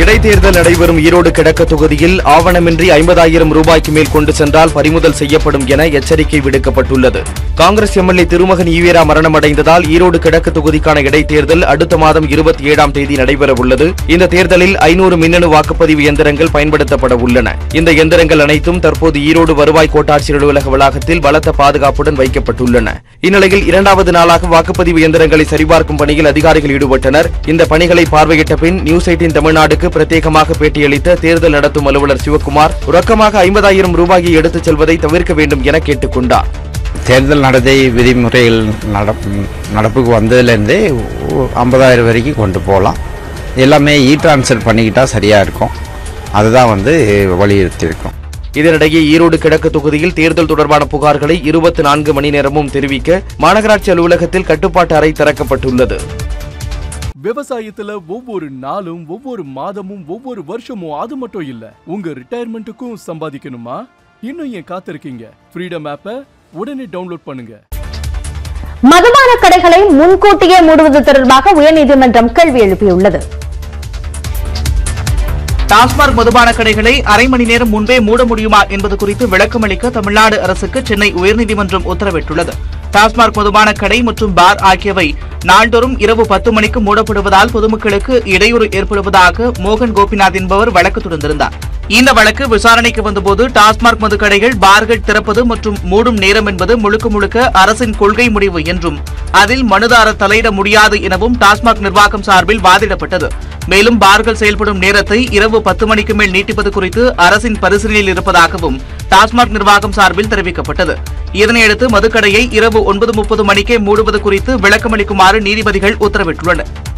இடைத்தேர்தல் நடைபெறும் ஈரோடு கிழக்கு தொகுதியில் ஆவணமின்றி ஐம்பதாயிரம் ரூபாய்க்கு மேல் கொண்டு சென்றால் பறிமுதல் செய்யப்படும் என எச்சரிக்கை விடுக்கப்பட்டுள்ளது காங்கிரஸ் எம்எல்ஏ திருமகன் ஈவேரா மரணமடைந்ததால் ஈரோடு கிழக்கு தொகுதிக்கான இடைத்தேர்தல் அடுத்த மாதம் இருபத்தி ஏழாம் தேதி நடைபெற உள்ளது இந்த தேர்தலில் ஐநூறு மின்னணு வாக்குப்பதிவு எந்திரங்கள் பயன்படுத்தப்பட உள்ளன இந்த எந்திரங்கள் அனைத்தும் தற்போது ஈரோடு வருவாய் கோட்டாட்சியர் அலுவலக வளாகத்தில் பலத்த பாதுகாப்புடன் வைக்கப்பட்டுள்ளன இந்நிலையில் இரண்டாவது நாளாக வாக்குப்பதிவு இயந்திரங்களை சரிபார்க்கும் பணியில் அதிகாரிகள் ஈடுபட்டனர் இந்த பணிகளை பார்வையிட்ட பின் நியூஸ் எயிட்டின் தமிழ்நாடுக்கு பிரத்யேகமாக பேட்டியளித்த தேர்தல் நடத்தும் அலுவலர் சிவக்குமார் ரொக்கமாக ஐம்பதாயிரம் ரூபாயை எடுத்துச் செல்வதை தவிர்க்க வேண்டும் என கேட்டுக் கொண்டார் தேர்தல் நடத்தை விதிமுறைகள் நடப் நடப்புக்கு வந்ததுலேருந்தே ஐம்பதாயிரம் வரைக்கும் கொண்டு போகலாம் எல்லாமே இ ட்ரான்ஸ்ஃபர் பண்ணிக்கிட்டா சரியாக இருக்கும் அதுதான் வந்து வலியுறுத்தியிருக்கோம் இதனிடையே ஈரோடு கிழக்கு தொகுதியில் தேர்தல் தொடர்பான புகார்களை இருபத்தி நான்கு மணி நேரமும் தெரிவிக்க மாநகராட்சி அலுவலகத்தில் கட்டுப்பாட்டு அறை திறக்கப்பட்டுள்ளது விவசாயத்துல ஒவ்வொரு நாளும் ஒவ்வொரு மாதமும் ஒவ்வொரு வருஷமும் அது மட்டும் இல்ல உங்க ரிட்டையர்மெண்ட்டுக்கும் சம்பாதிக்கணுமா இன்னும் ஏன் காத்திருக்கீங்க ஃப்ரீடம் ஆப்பை உடனே டவுன்லோட் பண்ணுங்க மதுபான கடைகளை முன்கூட்டியே மூடுவது தொடர்பாக உயர்நீதிமன்றம் கேள்வி எழுப்பியுள்ளது டாஸ்மாக் மதுபான கடைகளை அரை மணி நேரம் முன்பே மூட முடியுமா என்பது குறித்து விளக்கமளிக்க தமிழ்நாடு அரசுக்கு சென்னை உயர்நீதிமன்றம் உத்தரவிட்டுள்ளது டாஸ்மாக் மதுபான கடை மற்றும் பார் ஆகியவை நாள்தோறும் இரவு பத்து மணிக்கு மூடப்படுவதால் பொதுமக்களுக்கு இடையூறு ஏற்படுவதாக மோகன் கோபிநாத் என்பவர் வழக்கு தொடர்ந்திருந்தார் இந்த வழக்கு விசாரணைக்கு வந்தபோது டாஸ்மாக் மதுக்கடைகள் பார்கள் திறப்பது மற்றும் மூடும் நேரம் என்பது முழுக்க முழுக்க அரசின் கொள்கை முடிவு என்றும் அதில் மனுதாரர் தலையிட முடியாது எனவும் டாஸ்மாக் நிர்வாகம் சார்பில் வாதிடப்பட்டது மேலும் பார்கள் செயல்படும் நேரத்தை இரவு பத்து மணிக்கு மேல் நீட்டிப்பது குறித்து அரசின் பரிசீலனையில் இருப்பதாகவும் டாஸ்மாக் நிர்வாகம் சார்பில் தெரிவிக்கப்பட்டது இதனையடுத்து மதுக்கடையை இரவு ஒன்பது முப்பது மணிக்கே மூடுவது குறித்து விளக்கமளிக்குமாறு நீதிபதிகள் உத்தரவிட்டுள்ளனர்